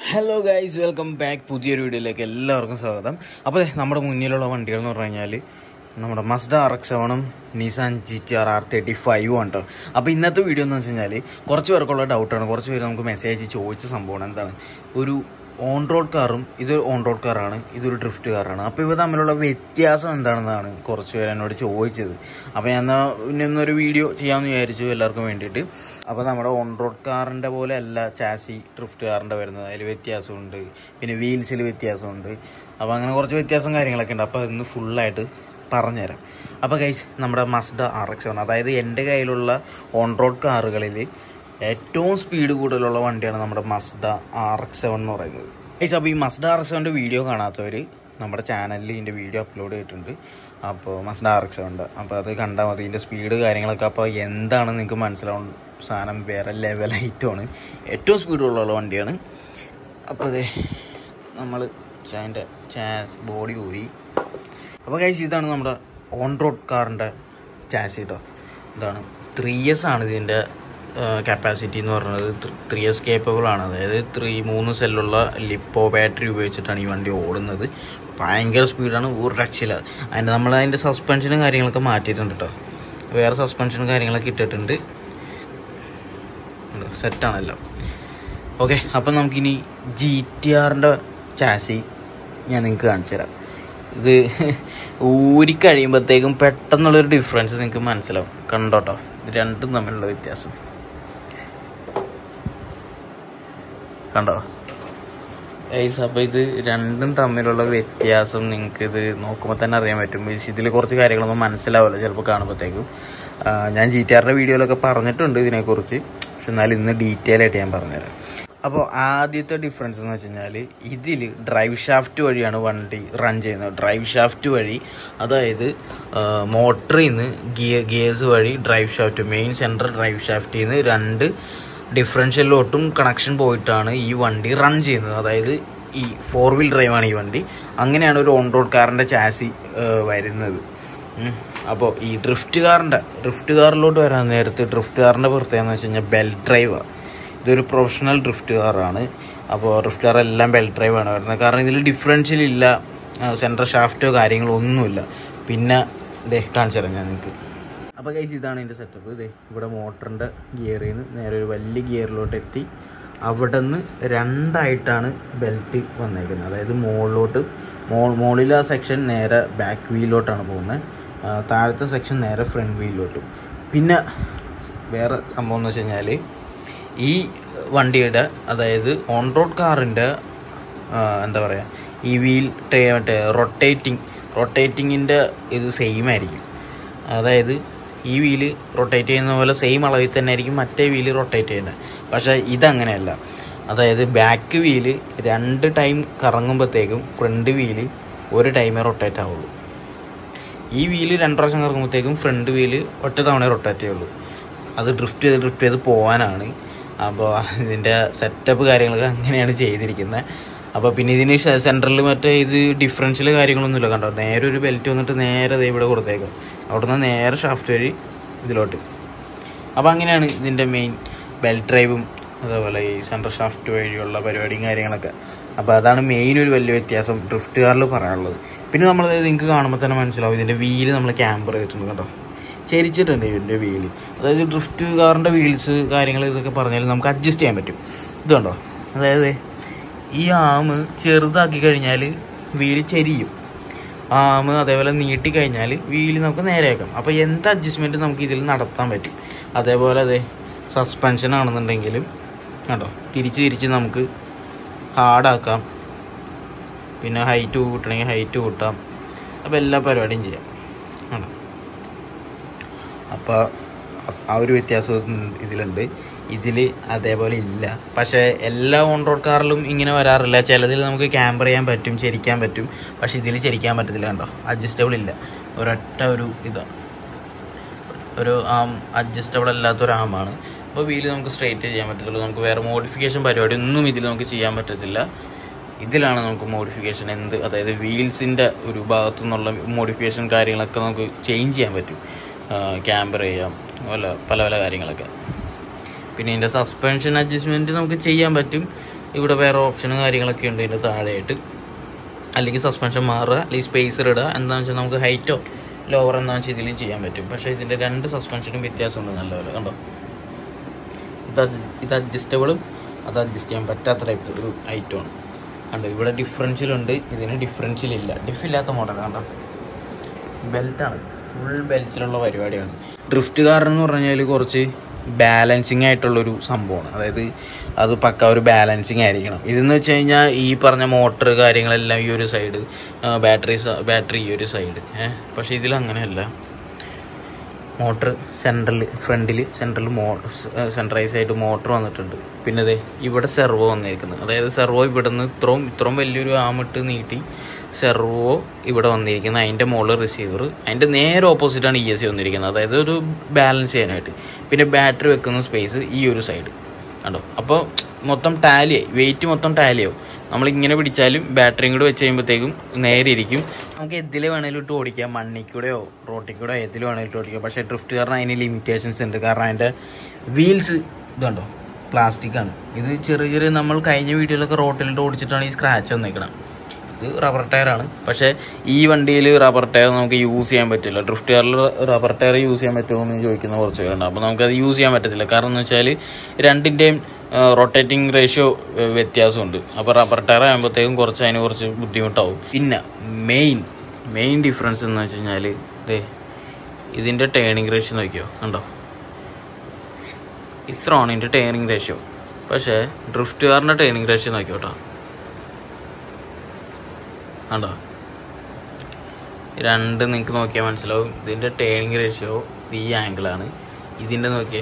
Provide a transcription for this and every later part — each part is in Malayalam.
ഹലോ ഗൈസ് വെൽക്കം ബാക്ക് പുതിയൊരു വീഡിയോയിലേക്ക് എല്ലാവർക്കും സ്വാഗതം അപ്പോൾ ദേ നമ്മുടെ മുന്നിലുള്ള വണ്ടികൾ എന്ന് പറഞ്ഞു കഴിഞ്ഞാൽ നമ്മുടെ മസ്ഡ ആർ എക്സ് സെവനും Nissan G T R R thirty ഫൈവും ആണ് കേട്ടോ അപ്പോൾ ഇന്നത്തെ വീഡിയോ എന്ന് വെച്ച് കഴിഞ്ഞാൽ കുറച്ച് പേർക്കുള്ള ഡൗട്ടാണ് കുറച്ച് പേര് നമുക്ക് മെസ്സേജ് ചോദിച്ച സംഭവമാണ് എന്താണ് ഒരു ഓൺ റോഡ് കാറും ഇത് ഓൺ റോഡ് കാറാണ് ഇതൊരു ഡ്രിഫ്റ്റ് കാറാണ് അപ്പോൾ ഇവ തമ്മിലുള്ള വ്യത്യാസം എന്താണെന്നാണ് കുറച്ച് പേര് എന്നോട് ചോദിച്ചത് അപ്പോൾ ഞാൻ എന്നാ പിന്നെ ഇന്നൊരു വീഡിയോ ചെയ്യാമെന്ന് വിചാരിച്ചു എല്ലാവർക്കും വേണ്ടിയിട്ട് അപ്പോൾ നമ്മുടെ ഓൺ റോഡ് കാറിൻ്റെ പോലെ അല്ല ചാസി ഡ്രിഫ്റ്റ് കാറിൻ്റെ വരുന്നത് അതിൽ വ്യത്യാസമുണ്ട് പിന്നെ വീൽസിൽ വ്യത്യാസമുണ്ട് അപ്പോൾ അങ്ങനെ കുറച്ച് വ്യത്യാസവും കാര്യങ്ങളൊക്കെ ഉണ്ട് അപ്പോൾ ഇന്ന് ഫുള്ളായിട്ട് പറഞ്ഞുതരാം അപ്പോൾ ഗൈസ് നമ്മുടെ മസ്ഡ ആർ എക്സ് സെവൻ അതായത് എൻ്റെ കയ്യിലുള്ള ഓൺ റോഡ് കാറുകളിൽ ഏറ്റവും സ്പീഡ് കൂടുതലുള്ള വണ്ടിയാണ് നമ്മുടെ മസ്ഡ ആർ എക്സ് സെവൻ എന്ന് പറയുന്നത് ഗൈസ് അപ്പോൾ ഈ മസ്ഡ ആർ എക്സ് സെവൻ്റെ വീഡിയോ കാണാത്തവർ നമ്മുടെ ചാനലിൽ ഇതിൻ്റെ വീഡിയോ അപ്ലോഡ് ചെയ്തിട്ടുണ്ട് അപ്പോൾ മസ്ഡ ആർ എക്സ് സെവൻ്റെ അപ്പോൾ അത് കണ്ടാൽ മതി ഇതിൻ്റെ സ്പീഡ് കാര്യങ്ങളൊക്കെ അപ്പോൾ എന്താണെന്ന് നിങ്ങൾക്ക് മനസ്സിലാവും സാധനം വേറെ ലെവൽ ഐറ്റമാണ് ഏറ്റവും സ്പീഡുള്ള വണ്ടിയാണ് അപ്പോൾ അതെ നമ്മൾ അതിൻ്റെ ചാസ് ബോഡി ഊരി അപ്പോൾ കഴിച്ച് ഇതാണ് നമ്മുടെ ഓൺ റോഡ് കാറിൻ്റെ ചാസി കേട്ടോ ഇതാണ് ത്രീ ഇയേഴ്സ് ആണ് ഇതിൻ്റെ കപ്പാസിറ്റി എന്ന് പറയുന്നത് ത്രീ ഇയേഴ്സ് കേപ്പബിൾ ആണ് അതായത് ത്രീ മൂന്ന് സെല്ലുള്ള ലിപ്പോ ബാറ്ററി ഉപയോഗിച്ചിട്ടാണ് ഈ വണ്ടി ഓടുന്നത് ഭയങ്കര സ്പീഡാണ് ഒരു രക്ഷയില്ല അതിൻ്റെ നമ്മൾ അതിൻ്റെ സസ്പെൻഷനും കാര്യങ്ങളൊക്കെ മാറ്റിയിട്ടുണ്ട് കേട്ടോ വേറെ സസ്പെൻഷനും കാര്യങ്ങളൊക്കെ ഇട്ടിട്ടുണ്ട് സെറ്റാണെല്ലാം ഓക്കെ അപ്പം നമുക്കിനി ജി ടി ആറിൻ്റെ ചാസി ഞാൻ നിങ്ങൾക്ക് കാണിച്ചു തരാം ഇത് ഊരി കഴിയുമ്പോഴത്തേക്കും പെട്ടെന്നുള്ളൊരു ഡിഫറൻസ് നിങ്ങൾക്ക് മനസ്സിലാവും കണ്ടോട്ടോ ഇത് രണ്ടും തമ്മിലുള്ള വ്യത്യാസം കണ്ടോ ഐസ് അപ്പോൾ ഇത് രണ്ടും തമ്മിലുള്ള വ്യത്യാസം നിങ്ങൾക്ക് ഇത് നോക്കുമ്പോൾ തന്നെ അറിയാൻ പറ്റും ഇതിൽ കുറച്ച് കാര്യങ്ങളൊന്നും മനസ്സിലാവില്ല ചിലപ്പോൾ കാണുമ്പോഴത്തേക്കും ഞാൻ ജി ടി ആറിൻ്റെ വീഡിയോയിലൊക്കെ പറഞ്ഞിട്ടുണ്ട് ഇതിനെക്കുറിച്ച് പക്ഷെ എന്നാലും ഇന്ന് ഡീറ്റെയിൽ ആയിട്ട് ഞാൻ പറഞ്ഞുതരാം അപ്പോൾ ആദ്യത്തെ ഡിഫറൻസ് എന്ന് വെച്ച് കഴിഞ്ഞാൽ ഇതിൽ ഡ്രൈവ് ഷാഫ്റ്റ് വഴിയാണ് വണ്ടി റൺ ചെയ്യുന്നത് ഡ്രൈവ് ഷാഫ്റ്റ് വഴി അതായത് മോട്ടറിൽ നിന്ന് ഗിയർ ഗിയേഴ്സ് വഴി drive shaft main central drive ഷാഫ്റ്റിൽ നിന്ന് രണ്ട് ഡിഫറൻഷ്യലിലോട്ടും കണക്ഷൻ പോയിട്ടാണ് ഈ വണ്ടി റൺ ചെയ്യുന്നത് അതായത് ഈ ഫോർ വീൽ ഡ്രൈവാണ് ഈ വണ്ടി അങ്ങനെയാണ് ഒരു ഓൺ റോഡ് കാറിൻ്റെ ചാസി വരുന്നത് അപ്പോൾ ഈ ഡ്രിഫ്റ്റ് കാറിൻ്റെ ഡ്രിഫ്റ്റ് കാറിലോട്ട് വരാൻ നേരത്ത് ഡ്രിഫ്റ്റ് കാറിൻ്റെ പ്രത്യേകത എന്ന് വെച്ച് കഴിഞ്ഞാൽ ബെൽറ്റ് ഡ്രൈവാണ് ഇതൊരു പ്രൊഫഷണൽ ഡ്രിഫ്റ്റ് കാറാണ് അപ്പോൾ ഡ്രിഫ്റ്റ് കാർ എല്ലാം ബെൽറ്റ് ഡ്രൈവാണ് വരുന്നത് കാരണം ഇതിൽ ഡിഫറൻഷ്യൽ ഇല്ല സെൻട്രൽ ഷാഫ്റ്റോ കാര്യങ്ങളോ ഒന്നുമില്ല പിന്നെ ഇതേ കാണിച്ചു തരാം ഞാൻ നിങ്ങൾക്ക് അപ്പോൾ കൈസ് ഇതാണ് ഇതിൻ്റെ സെറ്റപ്പ് ഇതേ ഇവിടെ മോട്ടറിൻ്റെ ഗിയറിൽ നിന്ന് നേരെ ഒരു വലിയ ഗിയറിലോട്ട് എത്തി അവിടെ നിന്ന് രണ്ടായിട്ടാണ് ബെൽറ്റ് വന്നേക്കുന്നത് അതായത് മുകളിലോട്ട് മോൾ മുകളിൽ ആ സെക്ഷൻ നേരെ ബാക്ക് വീലിലോട്ടാണ് പോകുന്നത് താഴത്തെ സെക്ഷൻ നേരെ ഫ്രണ്ട് വീലിലോട്ടും പിന്നെ വേറെ സംഭവം എന്ന് വെച്ച് കഴിഞ്ഞാൽ ഈ വണ്ടിയുടെ അതായത് ഓൺ റോഡ് കാറിൻ്റെ എന്താ പറയുക ഈ വീൽ മറ്റേ റൊട്ടേറ്റിംഗ് റൊട്ടേറ്റിങ്ങിൻ്റെ ഇത് സെയിം ആയിരിക്കും അതായത് ഈ വീല് റൊട്ടേറ്റ് ചെയ്യുന്ന പോലെ സെയിം അളവിൽ തന്നെ ആയിരിക്കും മറ്റേ വീല് റൊട്ടേറ്റ് ചെയ്യുന്നത് പക്ഷേ ഇതങ്ങനെയല്ല അതായത് ബാക്ക് വീല് രണ്ട് ടൈം കറങ്ങുമ്പോഴത്തേക്കും ഫ്രണ്ട് വീല് ഒരു ടൈമേ റൊട്ടേറ്റ് ആവുള്ളൂ ഈ വീല് രണ്ട് പ്രാവശ്യം കറങ്ങുമ്പോഴത്തേക്കും ഫ്രണ്ട് വീല് ഒറ്റ തവണ റൊട്ടേറ്റ് ചെയ്യുള്ളൂ അത് ഡ്രിഫ്റ്റ് ചെയ്ത് ഡ്രിഫ്റ്റ് ചെയ്ത് പോകാനാണ് അപ്പോൾ ഇതിൻ്റെ സെറ്റപ്പ് കാര്യങ്ങളൊക്കെ അങ്ങനെയാണ് ചെയ്തിരിക്കുന്നത് അപ്പോൾ പിന്നെ ഇതിന് സെൻട്രലിൽ മറ്റേ ഇത് ഡിഫറൻഷ്യൽ കാര്യങ്ങളൊന്നുമില്ല കണ്ടോ നേരെ ഒരു ബെൽറ്റ് വന്നിട്ട് നേരെ ദേ ഇവിടെ കൊടുത്തേക്കാം അവിടെ നിന്ന് നേരെ ഷാഫ്റ്റ് വഴി ഇതിലോട്ട് അപ്പോൾ അങ്ങനെയാണ് ഇതിൻ്റെ മെയിൻ ബെൽറ്റ് ഡ്രൈവും അതേപോലെ ഈ സെൻട്രൽ ഷാഫ്റ്റ് വഴിയുള്ള പരിപാടിയും കാര്യങ്ങളൊക്കെ അപ്പോൾ അതാണ് മെയിൻ ഒരു വലിയ വ്യത്യാസം ഡ്രിഫ്റ്റ് കാറിൽ പറയാനുള്ളത് പിന്നെ നമ്മൾ നിങ്ങൾക്ക് കാണുമ്പോൾ തന്നെ മനസ്സിലാവും ഇതിൻ്റെ വീല് നമ്മൾ ക്യാമ്പർ ചെയ്തിട്ടുണ്ട് കേട്ടോ ചരിച്ചിട്ടുണ്ട് ഇതിൻ്റെ വീല് അതായത് ഡ്രിഫ്റ്റ് കാറിൻ്റെ വീൽസ് കാര്യങ്ങൾ ഇതൊക്കെ പറഞ്ഞാൽ നമുക്ക് അഡ്ജസ്റ്റ് ചെയ്യാൻ പറ്റും ഇത് കണ്ടോ അതായത് ഈ ആമ് ചെറുതാക്കി കഴിഞ്ഞാൽ വീല് ചെരിയും ആമ് അതേപോലെ നീട്ടി കഴിഞ്ഞാൽ വീല് നമുക്ക് നേരെയാക്കാം അപ്പോൾ എന്ത് അഡ്ജസ്റ്റ്മെൻറ്റ് നമുക്ക് ഇതിൽ നടത്താൻ പറ്റും അതേപോലെ അതെ സസ്പെൻഷൻ ആണെന്നുണ്ടെങ്കിലും കണ്ടോ തിരിച്ച് തിരിച്ച് നമുക്ക് ഹാർഡാക്കാം പിന്നെ ഹൈറ്റ് കൂട്ടണമെങ്കിൽ ഹൈറ്റ് കൂട്ടാം അപ്പോൾ എല്ലാ പരിപാടിയും ചെയ്യാം കണ്ടോ അപ്പോൾ ആ ഒരു വ്യത്യാസം ഇതിലുണ്ട് ഇതിൽ അതേപോലെ ഇല്ല പക്ഷേ എല്ലാ ഓൺ റോഡ് കാറിലും ഇങ്ങനെ വരാറില്ല ചിലതിൽ നമുക്ക് ക്യാമ്പർ ചെയ്യാൻ പറ്റും ചെരിക്കാൻ പറ്റും പക്ഷേ ഇതിൽ ചെരിക്കാൻ പറ്റത്തില്ല കണ്ടോ അഡ്ജസ്റ്റബിൾ ഇല്ല ഒരൊറ്റ ഒരു ഇതാണ് ഒരു ആം അഡ്ജസ്റ്റബിൾ അല്ലാത്ത ഒരു ആമാണ് അപ്പോൾ വീല് നമുക്ക് സ്ട്രെയിറ്റ് ചെയ്യാൻ പറ്റത്തുള്ളൂ നമുക്ക് വേറെ മോഡിഫിക്കേഷൻ പരിപാടി ഒന്നും ഇതിൽ നമുക്ക് ചെയ്യാൻ പറ്റത്തില്ല ഇതിലാണ് നമുക്ക് മോഡിഫിക്കേഷൻ എന്ത് അതായത് വീൽസിൻ്റെ ഒരു ഭാഗത്തു നിന്നുള്ള മോഡിഫിക്കേഷൻ കാര്യങ്ങളൊക്കെ നമുക്ക് ചേഞ്ച് ചെയ്യാൻ പറ്റും ക്യാമ്പർ ചെയ്യാം പല പല പല കാര്യങ്ങളൊക്കെ പിന്നെ ഇതിൻ്റെ സസ്പെൻഷൻ അഡ്ജസ്റ്റ്മെൻറ്റ് നമുക്ക് ചെയ്യാൻ പറ്റും ഇവിടെ വേറെ ഓപ്ഷനും കാര്യങ്ങളൊക്കെ ഉണ്ട് ഇതിൻ്റെ താഴെയായിട്ട് അല്ലെങ്കിൽ സസ്പെൻഷൻ മാറുക അല്ലെങ്കിൽ സ്പേസർ ഇടുക എന്താണെന്ന് വെച്ചാൽ നമുക്ക് ഹൈറ്റോ ലോവർ എന്താണെന്ന് വെച്ചാൽ ഇതിലും ചെയ്യാൻ പറ്റും പക്ഷേ ഇതിൻ്റെ രണ്ട് സസ്പെൻഷനും വ്യത്യാസമുണ്ട് നല്ലപോലെ കണ്ടോ ഇത് അഡ്ജ- ഇത് അഡ്ജസ്റ്റബിളും അത് അഡ്ജസ്റ്റ് ചെയ്യാൻ പറ്റാത്ത ടൈപ്പ് ഒരു ഐറ്റമാണ് കണ്ടോ ഇവിടെ ഡിഫറൻഷ്യൽ ഉണ്ട് ഇതിന് ഡിഫറൻഷ്യൽ ഇല്ല ഡിഫ് ഇല്ലാത്ത മോഡൽ കണ്ടോ ബെൽറ്റാണ് ഫുൾ ബെൽറ്റിലുള്ള പരിപാടിയാണ് ഡ്രിഫ്റ്റ് കാർ എന്ന് പറഞ്ഞാൽ കുറച്ച് ബാലൻസിങ് ആയിട്ടുള്ളൊരു സംഭവമാണ് അതായത് അത് പക്ക ഒരു ബാലൻസിങ് ആയിരിക്കണം ഇതെന്ന് വെച്ച് കഴിഞ്ഞാൽ ഈ പറഞ്ഞ മോട്ടർ കാര്യങ്ങളെല്ലാം ഈ ഒരു സൈഡ് ബാറ്ററി ബാറ്ററി ഈ ഒരു സൈഡ് ഏഹ് പക്ഷേ ഇതിൽ അങ്ങനെയല്ല മോട്ടർ സെൻട്രൽ ഫ്രണ്ടിൽ സെൻട്രൽ മോ സെൻട്രൈസ് ആയിട്ട് മോട്ടർ വന്നിട്ടുണ്ട് പിന്നെ അതെ ഇവിടെ സെർവോ വന്നിരിക്കുന്നത് അതായത് സെർവോ ഇവിടെ നിന്ന് ഇത്രയും ഇത്രയും വലിയൊരു ആമിട്ട് നീട്ടി സെർവോ ഇവിടെ വന്നിരിക്കുന്നത് അതിൻ്റെ മുകളിൽ റിസീവർ അതിൻ്റെ നേരെ ഓപ്പോസിറ്റാണ് ഇ എസ് സി വന്നിരിക്കുന്നത് അതായത് ഒരു ബാലൻസ് ചെയ്യാനായിട്ട് പിന്നെ ബാറ്ററി വെക്കുന്ന സ്പേസ് ഈ ഒരു സൈഡ് കണ്ടോ അപ്പോൾ മൊത്തം ടാലിയായി വെയിറ്റ് മൊത്തം ടാലിയാവും നമ്മൾ ഇങ്ങനെ പിടിച്ചാലും ബാറ്ററിയും കൂടെ വെച്ച് കഴിയുമ്പോഴത്തേക്കും നേരെ ഇരിക്കും നമുക്ക് എതിൽ വേണേലും ഇട്ട് ഓടിക്കാം മണ്ണിൽ കൂടെയോ റോട്ടിൽ കൂടെയോ എതിൽ വേണേലും ഇട്ട് ഓടിക്കാം പക്ഷേ ഡ്രിഫ്റ്റ് കാരണം അതിന് ലിമിറ്റേഷൻസ് ഉണ്ട് കാരണം അതിൻ്റെ വീൽസ് ഇതുണ്ടോ പ്ലാസ്റ്റിക് ആണ് ഇത് ചെറിയ ചെറിയ നമ്മൾ കഴിഞ്ഞ വീഡിയോയിലൊക്കെ റോട്ടിലിട്ട് ഓടിച്ചിട്ടാണ് ഈ സ്ക്രാച്ച് വന്നേക്കണം ഇത് റബ്ബർ ടയറാണ് പക്ഷേ ഈ വണ്ടിയിൽ റബ്ബർ ടയർ നമുക്ക് യൂസ് ചെയ്യാൻ പറ്റില്ല ഡ്രിഫ്റ്റ് കാറിൽ റബ്ബർ ടയർ യൂസ് ചെയ്യാൻ പറ്റുമോ എന്ന് ചോദിക്കുന്ന കുറച്ച് പേരുണ്ട് അപ്പോൾ നമുക്കത് യൂസ് ചെയ്യാൻ പറ്റത്തില്ല കാരണം എന്ന് വെച്ചാൽ രണ്ടിൻ്റെയും റൊട്ടേറ്റിംഗ് റേഷ്യോ വ്യത്യാസമുണ്ട് അപ്പോൾ റബ്ബർ ടയർ ആകുമ്പോഴത്തേക്കും കുറച്ച് അതിന് കുറച്ച് ബുദ്ധിമുട്ടാവും പിന്നെ മെയിൻ മെയിൻ ഡിഫറൻസ് എന്ന് വെച്ച് കഴിഞ്ഞാൽ ദേ ഇതിൻ്റെ ടേണിംഗ് റേഷ്യോ നോക്കിയോ കണ്ടോ ഇത്രയാണ് ഇതിൻ്റെ ടേണിംഗ് റേഷ്യോ പക്ഷേ ഡ്രിഫ്റ്റ് കാറിൻ്റെ ടേണിംഗ് റേഷ്യോ നോക്കിയോ കേട്ടോ കണ്ടോ രണ്ട് നിങ്ങൾക്ക് നോക്കിയാൽ മനസ്സിലാവും ഇതിൻ്റെ ടേണിംഗ് റേഷ്യോ ഈ ആംഗിളാണ് ഇതിൻ്റെ നോക്കിയേ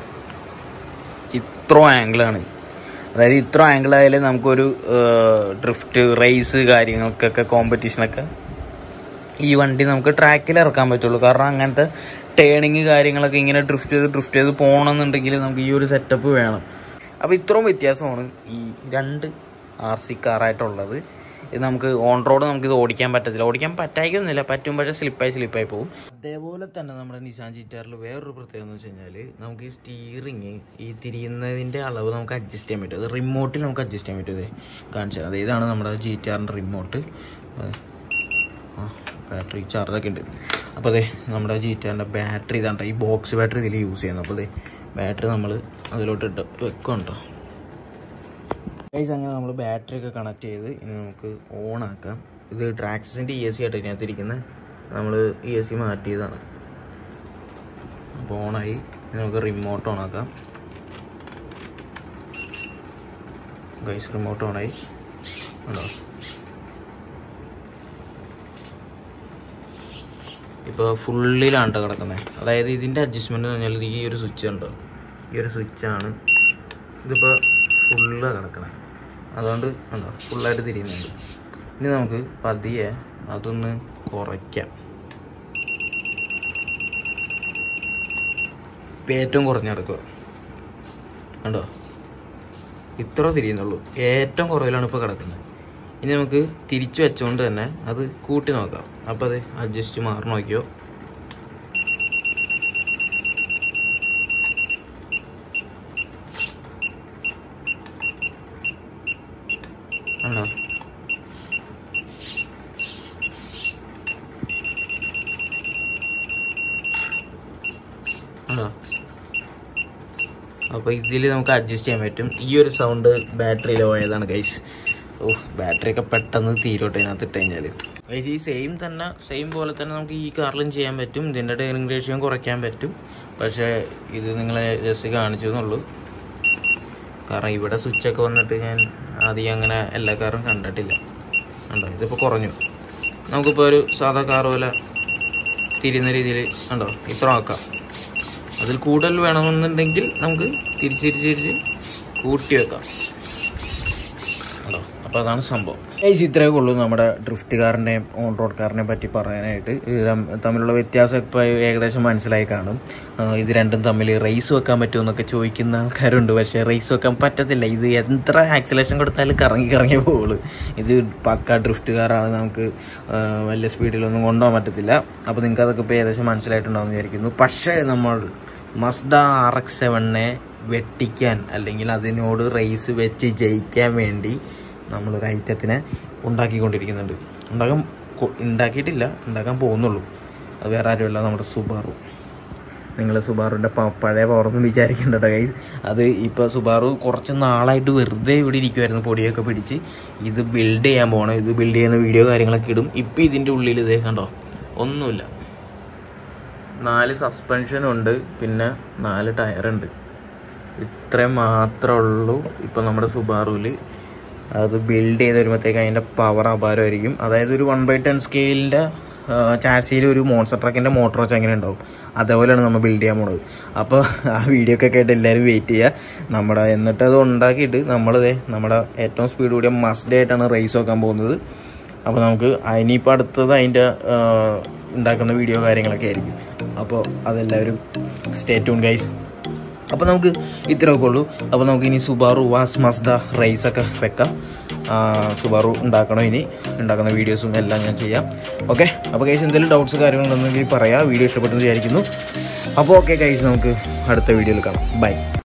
ഇത്ര ആംഗിളാണ് അതായത് ഇത്ര ആംഗിൾ ആയാലും നമുക്കൊരു ഡ്രിഫ്റ്റ് റേസ് കാര്യങ്ങൾക്കൊക്കെ കോമ്പറ്റീഷനൊക്കെ ഈ വണ്ടി നമുക്ക് ട്രാക്കിൽ ഇറക്കാൻ പറ്റുള്ളൂ കാരണം അങ്ങനത്തെ ടേണിങ് കാര്യങ്ങളൊക്കെ ഇങ്ങനെ ഡ്രിഫ്റ്റ് ചെയ്ത് ഡ്രിഫ്റ്റ് ചെയ്ത് പോകണമെന്നുണ്ടെങ്കിൽ നമുക്ക് ഈ ഒരു സെറ്റപ്പ് വേണം അപ്പോൾ ഇത്രയും വ്യത്യാസമാണ് ഈ രണ്ട് ആർ സി കാറായിട്ടുള്ളത് ഇത് നമുക്ക് ഓൺ റോഡ് നമുക്ക് ഇത് ഓടിക്കാൻ പറ്റത്തില്ല ഓടിക്കാൻ പറ്റായിക്കൊന്നുമില്ല പറ്റും പക്ഷേ സ്ലിപ്പായി സ്ലിപ്പായി പോകും അതേപോലെ തന്നെ നമ്മുടെ നിസാൻ ജിറ്റാറിൽ വേറൊരു പ്രത്യേകത എന്ന് വെച്ച് കഴിഞ്ഞാൽ നമുക്ക് ഈ സ്റ്റീറിങ് ഈ തിരിയുന്നതിൻ്റെ അളവ് നമുക്ക് അഡ്ജസ്റ്റ് ചെയ്യാൻ പറ്റും അത് റിമോട്ടിൽ നമുക്ക് അഡ്ജസ്റ്റ് ചെയ്യാൻ പറ്റും ഇത് കാണിച്ചു തരാം. അത് ഇതാണ് നമ്മുടെ ജിറ്റാറിൻ്റെ റിമോട്ട് ആ ബാറ്ററി ചാർജൊക്കെ ഉണ്ട് അപ്പോൾ അതെ നമ്മുടെ ജിറ്റാറിൻ്റെ ബാറ്ററി ഇതാണ് ഈ ബോക്സ് ബാറ്ററി ഇതിൽ യൂസ് ചെയ്യുന്നത് അപ്പോൾ അതെ ബാറ്ററി നമ്മൾ അതിലോട്ട് ഇട്ട് വെക്കും കേട്ടോ ഗൈസ് അങ്ങനെ നമ്മൾ ബാറ്ററി ഒക്കെ കണക്ട് ചെയ്ത് ഇനി നമുക്ക് ഓൺ ആക്കാം ഇത് ട്രാക്സിൻ്റെ ഇ എസ് സി ആയിട്ട് ഇതിനകത്ത് ഇരിക്കുന്നത് നമ്മൾ ഇ എസ് സി മാറ്റിയതാണ് അപ്പോൾ ഓണായി ഇനി നമുക്ക് റിമോട്ട് ഓൺ ആക്കാം ഗൈസ് റിമോട്ട് ഓണായി ഉണ്ടോ ഇപ്പോൾ ഫുള്ളിലാണ് കേട്ടോ കിടക്കുന്നത് അതായത് ഇതിൻ്റെ അഡ്ജസ്റ്റ്മെൻറ്റ് എന്ന് പറഞ്ഞാൽ ഈ ഒരു സ്വിച്ച് ഉണ്ടോ ഈ ഒരു സ്വിച്ചാണ് ഇതിപ്പോൾ ഫുള്ള് കിടക്കണം അതുകൊണ്ട് ഉണ്ടോ ഫുള്ളായിട്ട് തിരിയുന്നുണ്ട് ഇനി നമുക്ക് പതിയെ അതൊന്ന് കുറയ്ക്കാം ഇപ്പം ഏറ്റവും കുറഞ്ഞ് കിടക്കുക കണ്ടോ ഇത്ര തിരിയുന്നുള്ളൂ ഏറ്റവും കുറവിലാണ് ഇപ്പോൾ കിടക്കുന്നത് ഇനി നമുക്ക് തിരിച്ചു വെച്ചുകൊണ്ട് തന്നെ അത് കൂട്ടി നോക്കാം അപ്പോൾ അത് അഡ്ജസ്റ്റ് മാറി നോക്കിയോ ആണോ ആണോ അപ്പോൾ ഇതിൽ നമുക്ക് അഡ്ജസ്റ്റ് ചെയ്യാൻ പറ്റും ഈ ഒരു സൗണ്ട് ബാറ്ററിയിൽ പോയതാണ് ഗൈസ് ഓ ബാറ്ററി ഒക്കെ പെട്ടെന്ന് തീരോട്ടെ ഇതിനകത്ത് ഇട്ട് കഴിഞ്ഞാൽ ഗൈസ് ഈ സെയിം തന്നെ സെയിം പോലെ തന്നെ നമുക്ക് ഈ കാറിലും ചെയ്യാൻ പറ്റും ഇതിൻ്റെ ടേണിംഗ് റേഷ്യോ കുറയ്ക്കാൻ പറ്റും പക്ഷേ ഇത് നിങ്ങളെ ജസ്റ്റ് കാണിച്ചു എന്നുള്ളൂ കാരണം ഇവിടെ സ്വിച്ചൊക്കെ വന്നിട്ട് ഞാൻ ആദ്യം അങ്ങനെ എല്ലാ കാറും കണ്ടിട്ടില്ല ഉണ്ടോ ഇതിപ്പോൾ കുറഞ്ഞു നമുക്കിപ്പോൾ ഒരു സാധാ കാർ പോലെ തിരിയുന്ന രീതിയിൽ ഉണ്ടോ ഇത്ര ആക്കാം അതിൽ കൂടുതൽ വേണമെന്നുണ്ടെങ്കിൽ നമുക്ക് തിരിച്ച് തിരിച്ച് തിരിച്ച് കൂട്ടി വെക്കാം ഉണ്ടോ അപ്പോൾ അതാണ് സംഭവം ഏസ് ഇത്രയൊക്കെ ഉള്ളൂ നമ്മുടെ ഡ്രിഫ്റ്റ് കാറിൻ്റെയും ഓൺ റോഡ് കാറിനെയും പറ്റി പറയാനായിട്ട് ഇത് രം- തമ്മിലുള്ള വ്യത്യാസം ഇപ്പോൾ ഏകദേശം മനസ്സിലായി കാണും ആ, ഇത് രണ്ടും തമ്മിൽ റേസ് വെക്കാൻ പറ്റുമോ എന്നൊക്കെ ചോദിക്കുന്ന ആൾക്കാരുണ്ട് പക്ഷേ റേസ് വെക്കാൻ പറ്റത്തില്ല ഇത് എത്ര ആക്സിലേഷൻ കൊടുത്താലും കറങ്ങി കറങ്ങി പോകുള്ളൂ ഇത് പക്ക ഡ്രിഫ്റ്റ് കാറാണ് നമുക്ക് ആ, വലിയ സ്പീഡിലൊന്നും കൊണ്ടുപോകാൻ പറ്റത്തില്ല അപ്പോൾ നിങ്ങൾക്ക് അതൊക്കെ ഇപ്പോൾ ഏകദേശം മനസ്സിലായിട്ടുണ്ടാവും എന്ന് വിചാരിക്കുന്നു പക്ഷേ നമ്മൾ മസ്ഡ ആർ എക്സ് സെവനെ വെട്ടിക്കാൻ അല്ലെങ്കിൽ അതിനോട് റേസ് വെച്ച് ജയിക്കാൻ വേണ്ടി നമ്മളൊരു ഐറ്റത്തിനെ ഉണ്ടാക്കിക്കൊണ്ടിരിക്കുന്നുണ്ട് ഉണ്ടാക്കാൻ കൊ- ഉണ്ടാക്കിയിട്ടില്ല ഉണ്ടാക്കാൻ പോകുന്നുള്ളൂ അത് വേറെ ആരുമല്ല നമ്മുടെ സുബാറു നിങ്ങൾ സുബാറുവിൻ്റെ പഴയ പവർന്ന് വിചാരിക്കേണ്ട ഗൈസ് അത് ഇപ്പോൾ സുബാറു കുറച്ച് നാളായിട്ട് വെറുതെ ഇവിടെ ഇരിക്കുമായിരുന്നു പൊടിയൊക്കെ പിടിച്ച് ഇത് ബിൽഡ് ചെയ്യാൻ പോകണം ഇത് ബിൽഡ് ചെയ്യുന്ന വീഡിയോ കാര്യങ്ങളൊക്കെ ഇടും ഇപ്പം ഇതിൻ്റെ ഉള്ളിൽ ഇതേ കണ്ടോ ഒന്നുമില്ല നാല് സസ്പെൻഷൻ ഉണ്ട് പിന്നെ നാല് ടയറുണ്ട് ഇത്രയും മാത്രമേ ഉള്ളൂ ഇപ്പം നമ്മുടെ സുബാറുവിൽ അത് ബിൽഡ് ചെയ്ത് വരുമ്പോഴത്തേക്ക് അതിൻ്റെ പവർ അപാരമായിരിക്കും അതായത് ഒരു വൺ ബൈ ടെൻ സ്കെയിലിൻ്റെ ചാസിയിൽ ഒരു മോൺസർ ട്രക്കിൻ്റെ മോട്ടർ വെച്ച് അങ്ങനെ ഉണ്ടാവും അതേപോലെയാണ് നമ്മൾ ബിൽഡ് ചെയ്യാൻ പോണത് അപ്പോൾ ആ വീഡിയോ ഒക്കെ ആയിട്ട് എല്ലാവരും വെയിറ്റ് ചെയ്യുക നമ്മുടെ എന്നിട്ട് അത് ഉണ്ടാക്കിയിട്ട് നമ്മളിതേ നമ്മുടെ ഏറ്റവും സ്പീഡ് കൂടിയ മസ്റ്റ് ആയിട്ടാണ് റേസ് വെക്കാൻ പോകുന്നത് അപ്പോൾ നമുക്ക് ഇനിയിപ്പോൾ അടുത്തത് അതിൻ്റെ ഉണ്ടാക്കുന്ന വീഡിയോ കാര്യങ്ങളൊക്കെ ആയിരിക്കും അപ്പോൾ അതെല്ലാവരും സ്റ്റേ ട്യൂൺ ഗൈസ് അപ്പോൾ നമുക്ക് ഇത്രയൊക്കെ ഉള്ളൂ അപ്പോൾ നമുക്ക് ഇനി സുബാറു വാസ് മസ്ദ റൈസ് ഒക്കെ വെക്കാം ആ, സുബാറു ഉണ്ടാക്കണം ഇനി ഉണ്ടാക്കുന്ന വീഡിയോസും എല്ലാം ഞാൻ ചെയ്യാം ഓക്കെ അപ്പോൾ കൈസ് എന്തെങ്കിലും ഡൗട്ട്സ് കാര്യങ്ങളുണ്ടെങ്കിൽ പറയാം വീഡിയോ ഇഷ്ടപ്പെട്ടെന്ന് വിചാരിക്കുന്നു അപ്പോൾ ഓക്കെ കൈസ് നമുക്ക് അടുത്ത വീഡിയോയിൽ കാണാം ബൈ